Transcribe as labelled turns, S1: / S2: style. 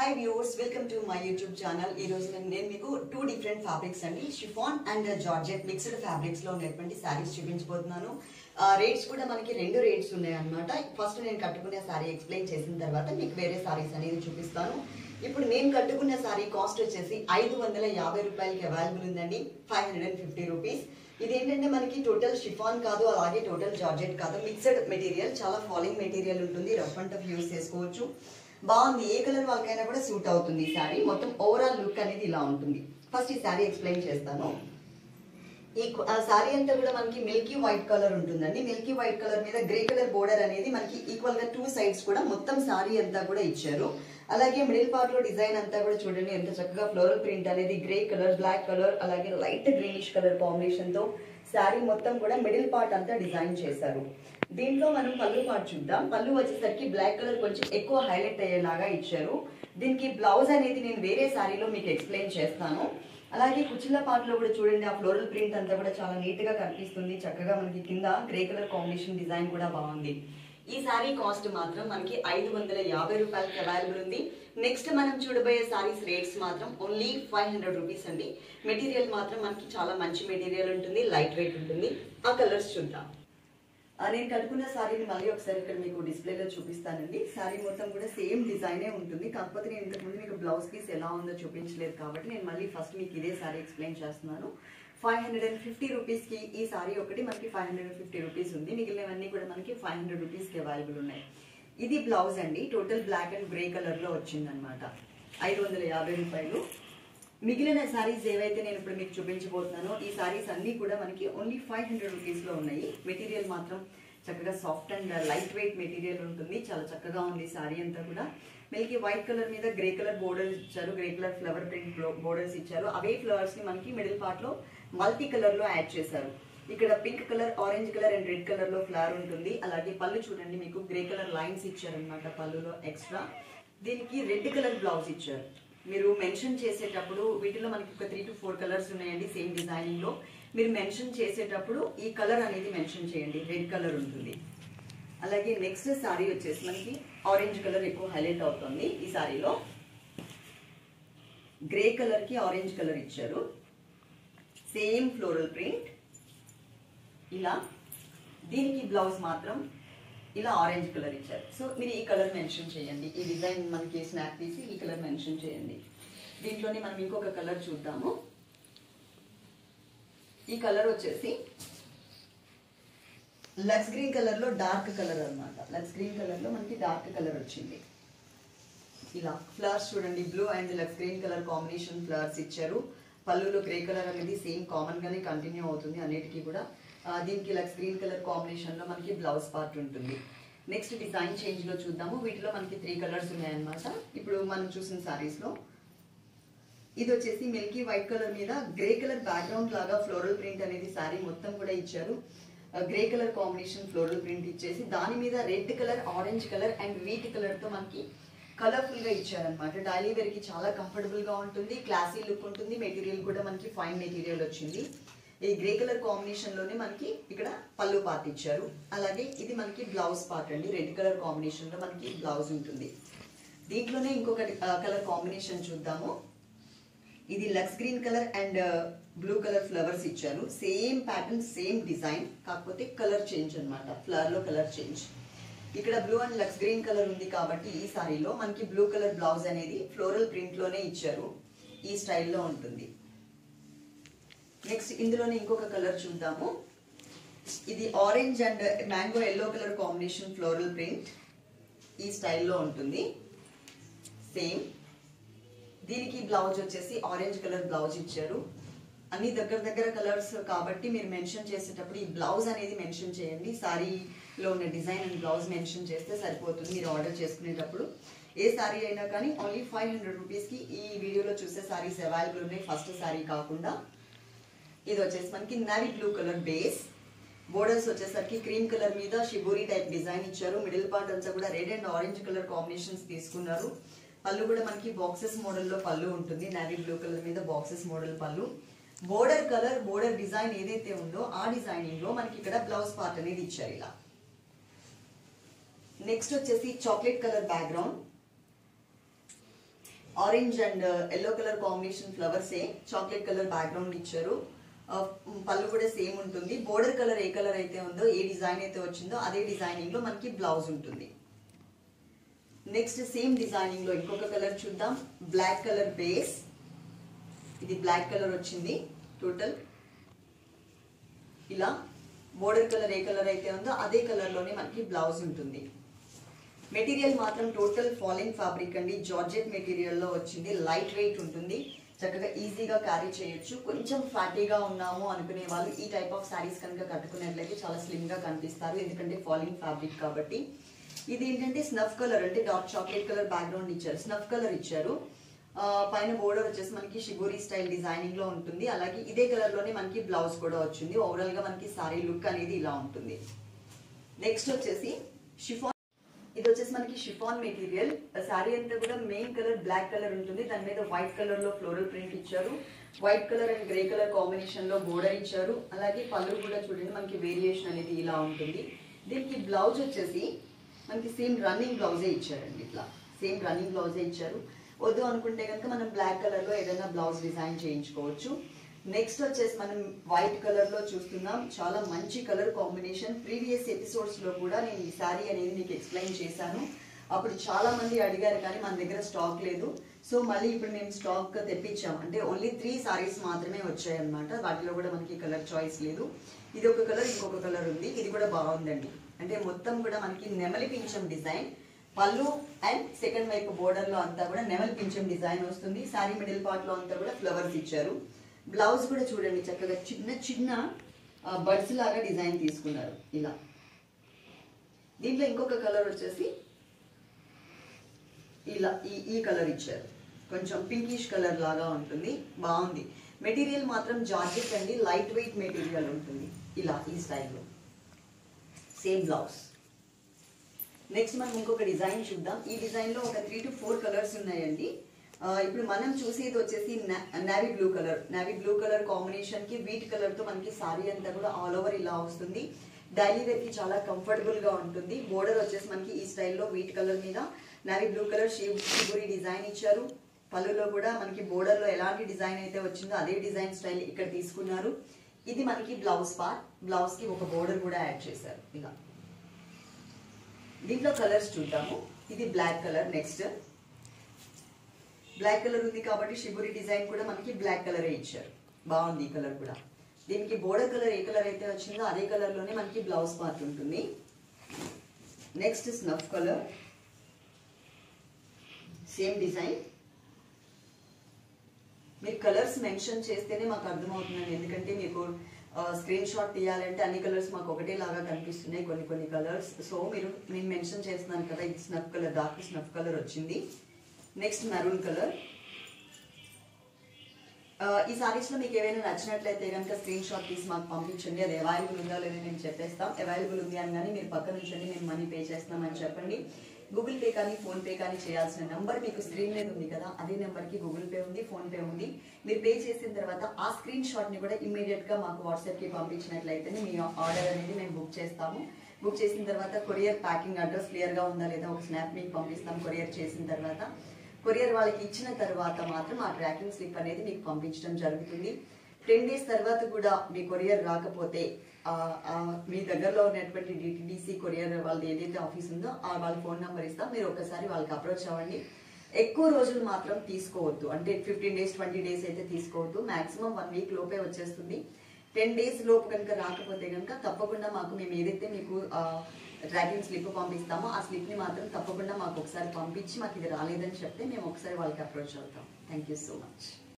S1: hi viewers welcome to my YouTube channel ఈ రోజు నేను నేను మీకు టూ డిఫరెంట్ ఫ్యాబ్రిక్స్ అండి chiffon and georgette mixed fabrics లో ఉన్నటువంటి శారీస్ చూపించబోతున్నాను రేట్స్ కూడా మనకి రెండు రేట్స్ ఉన్నాయి అన్నమాట ఫస్ట్ నేను కట్టుకునే శారీ ఎక్స్ప్లెయిన్ చేసిన తర్వాత మీకు వేరే శారీస్ అనేది చూపిస్తాను ఇప్పుడు నేను కట్టుకున్న శారీ కాస్ట్ వచ్చేసి ఐదు వందల యాభై రూపాయలకి అవైలబుల్ ఉందండి five hundred and fifty rupees ఇదేంటంటే మనకి టోటల్ షిఫాన్ కాదు అలాగే టోటల్ జార్జెట్ కాదు మిక్స్డ్ మెటీరియల్ చాలా ఫాలింగ్ మెటీరియల్ ఉంటుంది రఫ్ అండ్ టఫ్ యూస్ చేసుకోవచ్చు బాగుంది ఏ కలర్ వాళ్ళకైనా కూడా సూట్ అవుతుంది ఈ శారీ మొత్తం ఓవరాల్ లుక్ అనేది ఇలా ఉంటుంది ఫస్ట్ ఈ శారీ ఎక్స్ప్లెయిన్ చేస్తాను ఈ కు- ఆ శారీ అంతా కూడా మనకి మిల్కీ వైట్ కలర్ ఉంటుందండి మిల్కీ వైట్ కలర్ మీద గ్రే కలర్ బోర్డర్ అనేది మనకి ఈక్వల్ గా టూ సైడ్స్ కూడా మొత్తం శారీ అంతా కూడా ఇచ్చారు అలాగే మిడిల్ పార్ట్ లో డిజైన్ అంతా కూడా చూడండి ఎంత చక్కగా ఫ్లోరల్ ప్రింట్ అనేది గ్రే కలర్ బ్లాక్ కలర్ అలాగే లైట్ గ్రీనిష్ కలర్ కాంబినేషన్ తో శారీ మొత్తం కూడా మిడిల్ పార్ట్ అంతా డిజైన్ చేశారు దీంట్లో మనం పళ్ళు పార్ట్ చూద్దాం పళ్ళు వచ్చేసరికి బ్లాక్ కలర్ కొంచెం ఎక్కువ హైలైట్ అయ్యేలాగా ఇచ్చారు దీనికి బ్లౌజ్ అనేది నేను వేరే శారీలో మీకు ఎక్స్ప్లెయిన్ చేస్తాను అలాగే కుచ్చిళ్ళ పాటలో కూడా చూడండి ఆ ఫ్లోరల్ ప్రింట్ అంతా కూడా చాలా నీట్ గా కనిపిస్తుంది చక్కగా మనకి కింద గ్రే కలర్ కాంబినేషన్ డిజైన్ కూడా బాగుంది ఈ శారీ కాస్ట్ మాత్రం మనకి ఐదు వందల యాభై రూపాయలకి అవైలబుల్ ఉంది నెక్స్ట్ మనం చూడబోయే శారీస్ రేట్స్ మాత్రం ఓన్లీ ఫైవ్ హండ్రెడ్ రూపీస్ అండి మెటీరియల్ మాత్రం మనకి చాలా మంచి మెటీరియల్ ఉంటుంది లైట్ వెయిట్ ఉంటుంది ఆ కలర్స్ చూద్దాం ఆ, నేను కట్టుకున్న శారీని మళ్ళీ ఒకసారి ఇక్కడ మీకు డిస్ప్లేలో చూపిస్తానండి శారీ మొత్తం కూడా సేమ్ డిజైనే ఉంటుంది కాకపోతే నేను ఇంతకుముందు మీకు బ్లౌజ్ పీస్ ఎలా ఉందో చూపించలేదు కాబట్టి నేను మళ్ళీ ఫస్ట్ మీకు ఇదే శారీ ఎక్స్ప్లెయిన్ చేస్తున్నాను ఫైవ్ హండ్రెడ్ అండ్ ఫిఫ్టీ రూపీస్కి ఈ శారీ ఒకటి మనకి five hundred and fifty rupees ఉంది మిగిలినవన్నీ కూడా మనకి ఫైవ్ హండ్రెడ్ రూపీస్కి అవైలబుల్ ఉన్నాయి ఇది బ్లౌజ్ అండి టోటల్ బ్లాక్ అండ్ గ్రే కలర్లో వచ్చిందనమాట ఐదు వందల యాభై రూపాయలు మిగిలిన సారీస్ ఏవైతే నేను ఇప్పుడు మీకు చూపించబోతున్నానో ఈ సారీస్ అన్ని కూడా మనకి ఓన్లీ ఫైవ్ హండ్రెడ్ రూపీస్ లో ఉన్నాయి మెటీరియల్ మాత్రం చక్కగా soft and lightweight material ఉంటుంది చాలా చక్కగా ఉంది సారీ అంతా కూడా మనకి వైట్ కలర్ మీద గ్రే కలర్ బోర్డర్స్ ఇచ్చారు grey colour flower print borders ఇచ్చారు అవే ఫ్లవర్స్ ని మనకి మిడిల్ పార్ట్ లో మల్టీ కలర్ లో యాడ్ చేశారు ఇక్కడ pink colour orange colour and red colour లో ఫ్లవర్ ఉంటుంది అలాగే పళ్ళు చూడండి మీకు గ్రే కలర్ లైన్స్ ఇచ్చారనమాట పళ్ళులో ఎక్స్ట్రా దీనికి రెడ్ కలర్ బ్లౌజ్ ఇచ్చారు మీరు మెన్షన్ చేసేటప్పుడు వీటిలో మనకి ఒక త్రీ టు ఫోర్ కలర్స్ ఉన్నాయండి సేమ్ డిజైనింగ్ లో మీరు మెన్షన్ చేసేటప్పుడు ఈ కలర్ అనేది మెన్షన్ చేయండి రెడ్ కలర్ ఉంటుంది అలాగే నెక్స్ట్ సారీ వచ్చేసి మనకి ఆరెంజ్ కలర్ ఎక్కువ హైలైట్ అవుతుంది ఈ సారీలో గ్రే కలర్ కి ఆరెంజ్ కలర్ ఇచ్చారు సేమ్ ఫ్లోరల్ ప్రింట్ ఇలా దీనికి బ్లౌజ్ మాత్రం ఇలా ఆరెంజ్ కలర్ ఇచ్చారు సో మీరు ఈ కలర్ మెన్షన్ చేయండి ఈ డిజైన్ మనకి స్నాప్ తీసి ఈ కలర్ మెన్షన్ చేయండి దీంట్లోనే మనం ఇంకొక కలర్ చూద్దాము ఈ కలర్ వచ్చేసి లక్స్ గ్రీన్ కలర్ లో డార్క్ కలర్ అన్నమాట లక్స్ గ్రీన్ కలర్ లో మనకి డార్క్ కలర్ వచ్చింది ఇలా ఫ్లవర్స్ చూడండి blue and lux green colour combination flowers ఇచ్చారు పళ్ళులో గ్రే కలర్ అనేది సేమ్ కామన్ గానే కంటిన్యూ అవుతుంది అన్నిటికీ కూడా ఆ, దీనికి లక్స్ గ్రీన్ కలర్ కాంబినేషన్ లో మనకి బ్లౌజ్ పార్ట్ ఉంటుంది నెక్స్ట్ డిజైన్ చేంజ్ లో చూద్దాము వీటిలో మనకి త్రీ కలర్స్ ఉన్నాయన్నమాట ఇప్పుడు మనం చూసిన సారీస్ లో ఇది వచ్చేసి మిల్కీ వైట్ కలర్ మీద గ్రే కలర్ బ్యాక్గ్రౌండ్ లాగా ఫ్లోరల్ ప్రింట్ అనేది శారీ మొత్తం కూడా ఇచ్చారు grey colour combination floral print ఇచ్చేసి దాని మీద red colour orange colour and wheat colour తో మనకి కలర్ఫుల్ గా ఇచ్చారనమాట డైలీ వేర్ కి చాలా కంఫర్టబుల్ గా ఉంటుంది క్లాసీ లుక్ ఉంటుంది మెటీరియల్ కూడా మనకి ఫైన్ మెటీరియల్ వచ్చింది ఈ గ్రే కలర్ కాంబినేషన్ లోనే మనకి ఇక్కడ పళ్ళు పార్ట్ ఇచ్చారు అలాగే ఇది మనకి బ్లౌజ్ పార్ట్ అండి రెడ్ కలర్ కాంబినేషన్ లో మనకి బ్లౌజ్ ఉంటుంది దీంట్లోనే ఇంకొక కలర్ కాంబినేషన్ చూద్దాము ఇది lux green colour and blue colour flowers ఇచ్చారు సేమ్ ప్యాటర్న్ సేమ్ డిజైన్ కాకపోతే కలర్ చేంజ్ అన్నమాట ఫ్లవర్ లో కలర్ చేంజ్ ఇక్కడ blue and lux green colour ఉంది కాబట్టి ఈ సారీలో మనకి బ్లూ కలర్ బ్లౌజ్ అనేది ఫ్లోరల్ ప్రింట్ లోనే ఇచ్చారు ఈ స్టైల్లో ఉంటుంది నెక్స్ట్ ఇందులోనే ఇంకొక కలర్ చూద్దాము ఇది orange and mango yellow colour combination floral print ఈ స్టైల్లో ఉంటుంది సేమ్ దీనికి బ్లౌజ్ వచ్చేసి ఆరెంజ్ కలర్ బ్లౌజ్ ఇచ్చారు అన్ని దగ్గర దగ్గర కలర్స్ కాబట్టి మీరు మెన్షన్ చేసేటప్పుడు ఈ బ్లౌజ్ అనేది మెన్షన్ చేయండి సారీలో ఉన్న డిజైన్ అండ్ బ్లౌజ్ మెన్షన్ చేస్తే సరిపోతుంది మీరు ఆర్డర్ చేసుకునేటప్పుడు ఏ సారీ అయినా కానీ ఓన్లీ ఫైవ్ హండ్రెడ్ రూపీస్కి ఈ వీడియోలో చూసే సారీస్ అవైలబుల్ ఉన్నాయి ఫస్ట్ సారీ కాకుండా ఇది వచ్చేసి మనకి navy blue colour base borders వచ్చేసరికి క్రీమ్ కలర్ మీద షిబోరి టైప్ డిజైన్ ఇచ్చారు మిడిల్ పార్ట్ అంతా కూడా red and orange colour combinations తీసుకున్నారు పళ్ళు కూడా మనకి బాక్సెస్ మోడల్లో పళ్ళు ఉంటుంది నావీ బ్లూ కలర్ మీద బాక్సెస్ మోడల్ పళ్ళు బోర్డర్ కలర్ బోర్డర్ డిజైన్ ఏదైతే ఉందో ఆ డిజైనింగ్ లో మనకి ఇక్కడ బ్లౌజ్ పార్ట్ అనేది ఇచ్చారు ఇలా నెక్స్ట్ వచ్చేసి chocolate colour background orange and yellow colour combination flowers ఏ చాక్లెట్ కలర్ బ్యాక్గ్రౌండ్ ఇచ్చారు ఆ, పళ్ళు కూడా సేమ్ ఉంటుంది బోర్డర్ కలర్ ఏ కలర్ అయితే ఉందో ఏ డిజైన్ అయితే వచ్చిందో అదే డిజైనింగ్ లో మనకి బ్లౌజ్ ఉంటుంది నెక్స్ట్ సేమ్ డిజైనింగ్ లో ఇంకొక కలర్ చూద్దాం బ్లాక్ కలర్ బేస్ ఇది బ్లాక్ కలర్ వచ్చింది టోటల్ ఇలా బోర్డర్ కలర్ ఏ కలర్ అయితే ఉందో అదే కలర్ లోనే మనకి బ్లౌజ్ ఉంటుంది మెటీరియల్ మాత్రం టోటల్ ఫాలింగ్ ఫ్యాబ్రిక్ అండి జార్జెట్ మెటీరియల్ లో వచ్చింది లైట్ వెయిట్ ఉంటుంది చక్కగా ఈజీగా క్యారీ చేయొచ్చు కొంచెం ఫ్యాటీగా ఉన్నాము అనుకునే వాళ్ళు ఈ టైప్ ఆఫ్ శారీస్ కనుక కట్టుకున్నట్లయితే చాలా స్లిమ్ గా కనిపిస్తారు ఎందుకంటే ఫాలింగ్ ఫ్యాబ్రిక్ కాబట్టి ఇది ఏంటంటే స్నఫ్ కలర్ అంటే డార్క్ చాక్లెట్ కలర్ బ్యాక్గ్రౌండ్ ఇచ్చారు స్నఫ్ కలర్ ఇచ్చారు ఆ, పైన బోర్డర్ వచ్చేసి మనకి షిబోరి స్టైల్ డిజైనింగ్ లో ఉంటుంది అలాగే ఇదే కలర్ లోనే మనకి బ్లౌజ్ కూడా వచ్చింది ఓవరాల్ గా మనకి సారీ లుక్ అనేది ఇలా ఉంటుంది నెక్స్ట్ వచ్చేసి షిఫాన్ ఇది వచ్చేసి మనకి షిఫాన్ మెటీరియల్ శారీ అంతా కూడా మెయిన్ కలర్ బ్లాక్ కలర్ ఉంటుంది దాని మీద వైట్ కలర్ లో ఫ్లోరల్ ప్రింట్ ఇచ్చారు white colour and grey colour combination లో బోర్డర్ ఇచ్చారు అలాగే పళ్ళు కూడా చూడండి మనకి వేరియేషన్ అనేది ఇలా ఉంటుంది దీనికి బ్లౌజ్ వచ్చేసి మనకి సేమ్ రన్నింగ్ బ్లౌజే ఇచ్చారండి ఇట్లా సేమ్ రన్నింగ్ బ్లౌజే ఇచ్చారు వద్దు అనుకుంటే కనుక మనం బ్లాక్ కలర్ లో ఏదైనా బ్లౌజ్ డిజైన్ చేయించుకోవచ్చు నెక్స్ట్ వచ్చేసి మనం వైట్ కలర్ లో చూస్తున్నాం చాలా మంచి కలర్ కాంబినేషన్ ప్రీవియస్ ఎపిసోడ్స్ లో కూడా నేను ఈ శారీ అనేది మీకు ఎక్స్ప్లెయిన్ చేశాను అప్పుడు చాలా మంది అడిగారు కానీ మన దగ్గర స్టాక్ లేదు సో మళ్ళీ ఇప్పుడు మేము స్టాక్ తెప్పించాం అంటే ఓన్లీ త్రీ సారీస్ మాత్రమే వచ్చాయి అనమాట వాటిలో కూడా మనకి కలర్ చాయిస్ లేదు ఇది ఒక కలర్ ఇంకొక కలర్ ఉంది ఇది కూడా బాగుందండి అంటే మొత్తం కూడా మనకి నెమలి పింఛం డిజైన్ పళ్ళు అండ్ సెకండ్ వైపు బోర్డర్ లో అంతా కూడా నెమలి పింఛం డిజైన్ వస్తుంది సారీ మిడిల్ పార్ట్ లో అంతా కూడా ఫ్లవర్స్ ఇచ్చారు బ్లౌజ్ కూడా చూడండి చక్కగా చిన్న చిన్న బడ్స్ లాగా డిజైన్ తీసుకున్నారు ఇలా దీంట్లో ఇంకొక కలర్ వచ్చేసి ఇలా ఈ ఈ కలర్ ఇచ్చారు కొంచెం పింకిష్ కలర్ లాగా ఉంటుంది బాగుంది మెటీరియల్ మాత్రం జార్జెట్ అండి లైట్ వెయిట్ మెటీరియల్ ఉంటుంది ఇలా ఈ స్టైల్లో సేమ్ బ్లౌజ్ నెక్స్ట్ మనం ఇంకొక డిజైన్ చూద్దాం ఈ డిజైన్ లో ఒక త్రీ టు ఫోర్ కలర్స్ ఉన్నాయండి ఆ, ఇప్పుడు మనం చూసేది వచ్చేసి navy blue colour navy blue colour combination కి వీట్ కలర్ తో మనకి సారీ అంతా కూడా ఆల్ ఓవర్ ఇలా వస్తుంది డైలీ వేర్ కి చాలా కంఫర్టబుల్ గా ఉంటుంది బోర్డర్ వచ్చేసి మనకి ఈ స్టైల్లో వీట్ కలర్ మీద navy blue colour shibori design ఇచ్చారు పళ్ళులో కూడా మనకి బోర్డర్ లో ఎలాంటి డిజైన్ అయితే వచ్చిందో అదే డిజైన్ స్టైల్ ఇక్కడ తీసుకున్నారు ఇది మనకి బ్లౌజ్ పార్ట్ బ్లౌజ్ కి ఒక బోర్డర్ కూడా యాడ్ చేశారు ఇలా దీంట్లో కలర్స్ చూద్దాము ఇది black colour next black colour ఉంది కాబట్టి షిబురి డిజైన్ కూడా మనకి బ్లాక్ కలరే ఇచ్చారు బాగుంది ఈ కలర్ కూడా దీనికి బోర్డర్ కలర్ ఏ కలర్ అయితే వచ్చిందో అదే కలర్ లోనే మనకి బ్లౌజ్ పార్ట్ ఉంటుంది next snuff colour same design మీరు కలర్స్ మెన్షన్ చేస్తేనే మాకు అర్థమవుతుందండి ఎందుకంటే మీకు స్క్రీన్ షాట్ తీయాలంటే అన్ని కలర్స్ మాకు ఒకటే లాగా కనిపిస్తున్నాయి కొన్ని కొన్ని కలర్స్ సో మీరు నేను మెన్షన్ చేస్తున్నాను కదా ఇది snuff colour dark snuff colour వచ్చింది నెక్స్ట్ మెరూన్ కలర్ ఈ సారీస్ లో మీకు ఏమైనా నచ్చినట్లయితే కనుక స్క్రీన్ షాట్ తీసి మాకు పంపించండి అది అవైలబుల్ ఉందా లేదో మేము చెప్పేస్తాం అవైలబుల్ ఉంది అని కానీ మీరు పక్కన ఉంచండి మేము మనీ పే చేస్తున్నామని చెప్పండి గూగుల్ పే కానీ ఫోన్ పే కానీ చేయాల్సిన నంబర్ మీకు స్క్రీన్ మీద ఉంది కదా అదే నెంబర్ కి గూగుల్ పే ఉంది ఫోన్ పే ఉంది మీరు పే చేసిన తర్వాత ఆ స్క్రీన్ షాట్ ని కూడా ఇమీడియట్ గా మాకు వాట్సాప్ కి పంపించినట్లయితే మీ ఆర్డర్ అనేది మేము బుక్ చేస్తాము బుక్ చేసిన తర్వాత కొరియర్ ప్యాకింగ్ అడ్రస్ క్లియర్ గా ఉందా లేదా ఒక స్నాప్ మీకు పంపిస్తాం కొరియర్ చేసిన తర్వాత కొరియర్ వాళ్ళకి ఇచ్చిన తర్వాత మాత్రం ఆ ట్రాకింగ్ స్లిప్ అనేది మీకు పంపించడం జరుగుతుంది టెన్ డేస్ తర్వాత కూడా మీ కొరియర్ రాకపోతే ఆ, ఆ, మీ దగ్గరలో ఉన్నటువంటి డిటిడిసి కొరియర్ వాళ్ళది ఏదైతే ఆఫీస్ ఉందో ఆ వాళ్ళ ఫోన్ నెంబర్ ఇస్తాం మీరు ఒకసారి వాళ్ళకి అప్రోచ్ అవ్వండి ఎక్కువ రోజులు మాత్రం తీసుకోవద్దు అంటే ఫిఫ్టీన్ డేస్ ట్వంటీ డేస్ అయితే తీసుకోవద్దు మాక్సిమం వన్ వీక్ లోపే వచ్చేస్తుంది టెన్ డేస్ లోపు కనుక రాకపోతే కనుక తప్పకుండా మాకు మేము ఏదైతే మీకు ట్రాకింగ్ స్లిప్ పంపిస్తామో ఆ స్లిప్ ని మాత్రం తప్పకుండా మాకు ఒకసారి పంపించి మాకు ఇది రాలేదని చెప్తే మేము ఒకసారి వాళ్ళకి అప్రోచ్ అవుతాం థ్యాంక్ యూ సో మచ్